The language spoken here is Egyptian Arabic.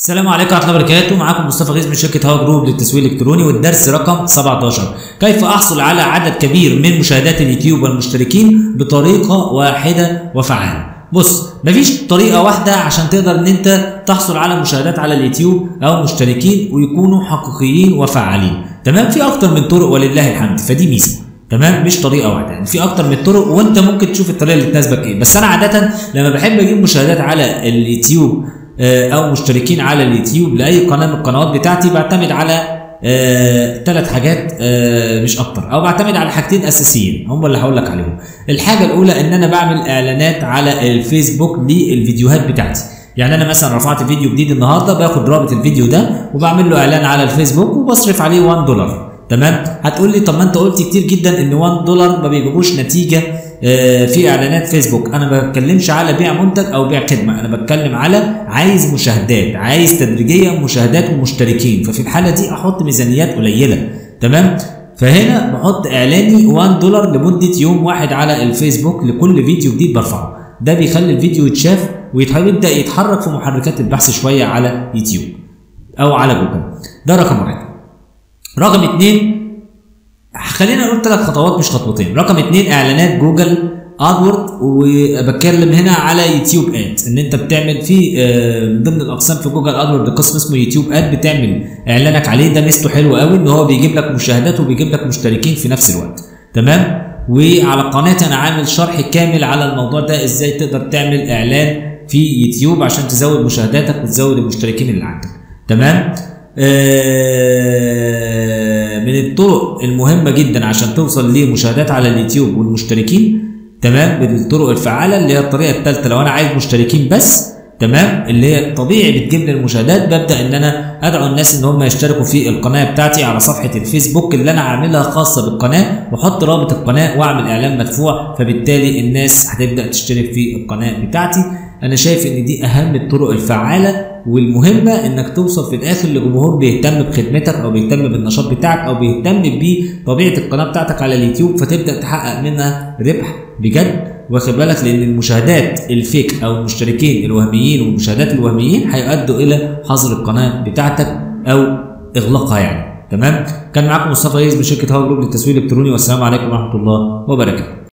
السلام عليكم ورحمه الله وبركاته معاكم مصطفى غيث من شركه هوا جروب للتسويق الالكتروني والدرس رقم 17 كيف احصل على عدد كبير من مشاهدات اليوتيوب والمشتركين بطريقه واحده وفعاله بص مفيش طريقه واحده عشان تقدر ان انت تحصل على مشاهدات على اليوتيوب او مشتركين ويكونوا حقيقيين وفعالين تمام في اكتر من طرق ولله الحمد فدي ميزه تمام مش طريقه واحده يعني في اكتر من طرق وانت ممكن تشوف الطريقه اللي تناسبك ايه بس انا عاده لما بحب اجيب مشاهدات على اليوتيوب آه، او مشتركين على اليوتيوب لاي قناه من القنوات بتاعتي بعتمد على ثلاث حاجات آه، مش اكتر او بعتمد على حاجتين اساسيين هم اللي هقول لك عليهم الحاجه الاولى ان انا بعمل اعلانات على الفيسبوك للفيديوهات بتاعتي يعني انا مثلا رفعت فيديو جديد النهارده باخد رابط الفيديو ده وبعمل له اعلان على الفيسبوك وبصرف عليه 1 دولار تمام هتقول لي طب ما انت قلت كتير جدا ان 1 دولار ما بيجيبوش نتيجه آه، في اعلانات فيسبوك انا ما بتكلمش على بيع منتج او بيع خدمه انا بتكلم على عايز مشاهدات عايز تدريجيه مشاهدات ومشتركين ففي الحاله دي احط ميزانيات قليله تمام فهنا بحط اعلاني 1 دولار لمده يوم واحد على الفيسبوك لكل فيديو جديد برفعه ده بيخلي الفيديو يتشاف ويبدا يتحرك في محركات البحث شويه على يوتيوب او على جوجل ده رقم واحد رقم اتنين خلينا نقول ثلاث خطوات مش خطوتين رقم اتنين اعلانات جوجل ادورد وبتكلم هنا على يوتيوب اد ان انت بتعمل في آه، من ضمن الاقسام في جوجل ادورد قسم اسمه يوتيوب اد بتعمل اعلانك عليه ده ميزته حلوه قوي ان هو بيجيب لك مشاهدات وبيجيب لك مشتركين في نفس الوقت تمام وعلى قناتي انا عامل شرح كامل على الموضوع ده ازاي تقدر تعمل اعلان في يوتيوب عشان تزود مشاهداتك وتزود المشتركين اللي عندك تمام آه، من الطرق المهمه جدا عشان توصل لمشاهدات على اليوتيوب والمشتركين تمام من الطرق الفعاله اللي هي الطريقه الثالثه لو انا عايز مشتركين بس تمام اللي هي طبيعي بتجيب لي المشاهدات ببدا ان انا ادعو الناس ان هم يشتركوا في القناه بتاعتي على صفحه الفيسبوك اللي انا عاملها خاصه بالقناه واحط رابط القناه واعمل اعلان مدفوع فبالتالي الناس هتبدا تشترك في القناه بتاعتي انا شايف ان دي اهم الطرق الفعاله والمهمه انك توصل في الاخر لجمهور بيهتم بخدمتك او بيهتم بالنشاط بتاعك او بيهتم بطبيعه القناه بتاعتك على اليوتيوب فتبدا تحقق منها ربح بجد واخد بالك لان المشاهدات الفيك او المشتركين الوهميين والمشاهدات الوهميين هيؤدوا الى حظر القناه بتاعتك او اغلاقها يعني تمام كان معاكم مصطفى ريس من شركه هاو جروب للتسويق الالكتروني والسلام عليكم ورحمه الله وبركاته